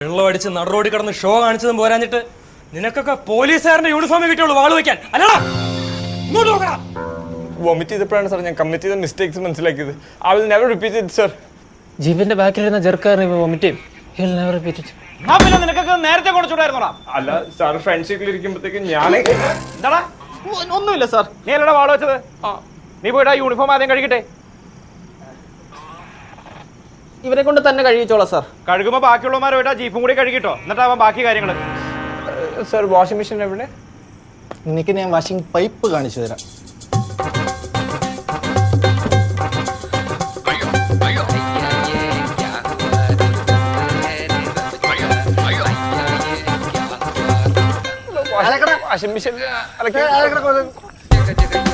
വെള്ളം അടിച്ച് നടുറോടി കിടന്ന് ഷോ കാണിച്ചതും പോരാഞ്ഞിട്ട് നിനക്കൊക്കെ പോലീസുകാരന്റെ യൂണിഫോമേ കിട്ടുള്ളൂ വാള് വയ്ക്കാൻ അല്ലടാ ഇങ്ങോട്ട് നോക്കടാ വൊമിറ്റ് ചെയ്തപ്പോഴാണ് സാർ ഞാൻ കമ്മിറ്റ് ചെയ്ത മിസ്റ്റേക്സ് മനസ്സിലാക്കിയത് I will never repeat it sir ജീവന്റെ ബാക്കിലിരുന്ന ജെർക്കാരന് വോമിറ്റ് ചെയ്യും He'll never repeat it. ആ പിന്നെ നിനക്കൊക്കെ നേരത്തെ കൊടുച്ചുകൂടായിരുന്നോടാ അല്ല സാർ ഫ്രണ്ട്ഷിപ്പിൽ ഇരിക്കുമ്പോഴത്തേക്ക് ഞാൻ എന്താടാ ഒ- ഒന്നുമില്ല സാർ നീ അല്ലടാ വാള വെച്ചത് നീ പോയിട്ട് ആ യൂണിഫോം ആദ്യം കഴുകിട്ടെ ഇവരെ കൊണ്ട് തന്നെ കഴിയിച്ചോളാം സാർ കഴുകുമ്പോ ബാക്കിയുള്ളവന്മാരുമായിട്ട് ആ ജീപ്പും കൂടി കഴുകിട്ടോ എന്നിട്ടാവാൻ ബാക്കി കാര്യങ്ങൾ സർ വാഷിംഗ് മെഷീൻ എവിടെ നിനക്ക് ഞാൻ വാഷിംഗ് പൈപ്പ് കാണിച്ചു തരാം വാഷിംഗ് മെഷീൻ അലക്കി